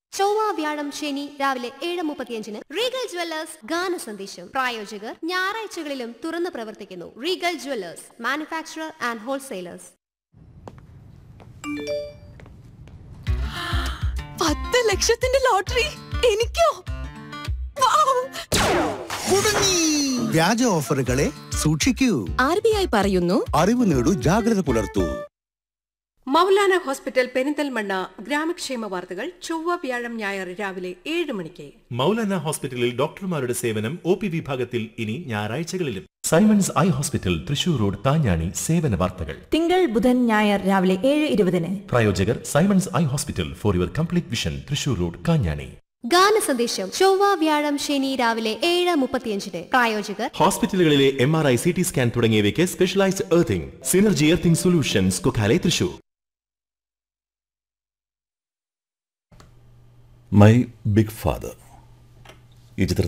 ചൊവ്വ വ്യാഴം ശനി രാവിലെ ഏഴ് മുപ്പത്തിയഞ്ചിന് റീഗൽ ജ്വല്ലേഴ്സ് ഗാന സന്ദേശം പ്രായോജകർ ഞായറാഴ്ചകളിലും തുറന്നു പ്രവർത്തിക്കുന്നു Regal jewellers manufacturer and wholesalers പത്ത് ലക്ഷത്തിന്റെ ലോട്ടറി എനിക്കോ വ്യാജ ഓഫറുകളെ സൂക്ഷിക്കൂ ആർ ബി ഐ പറയുന്നു അറിവ് നേടൂ ജാഗ്രത പുലർത്തൂ മൗലാന ഹോസ്പിറ്റൽ പെരിന്തൽമണ്ണ ഗ്രാമക്ഷേമ വാർത്തകൾ ചൊവ്വ വ്യാഴം ഞായർ രാവിലെ ഏഴ് മണിക്ക് മൗലാന ഹോസ്പിറ്റലിൽ ഡോക്ടർമാരുടെ സേവനം ഒ പി വിഭാഗത്തിൽ ഇനി ഞായറാഴ്ചകളിലും Simons eye hospital Thrissur road Thanjani സേവന വാർത്തകൾ തിങ്കൾ ബുധൻ ഞായർ രാവിലെ ഏഴ് ഇരുപതിന് പ്രായോജകർ Simons eye hospital for your complete vision Thrissur road Kanjani ഗാന സന്ദേശം ചൊവ്വ വ്യാഴം ശനി രാവിലെ ഏഴ് മുപ്പത്തിയഞ്ചിന് പ്രായോജകർ ഹോസ്പിറ്റലുകളിലെ M R I C T scan തുടങ്ങിയവയ്ക്ക് specialised earthing Synergy earthing solutions Kokkale Thrissur my big father ഈ ചിത്രത്തിൽ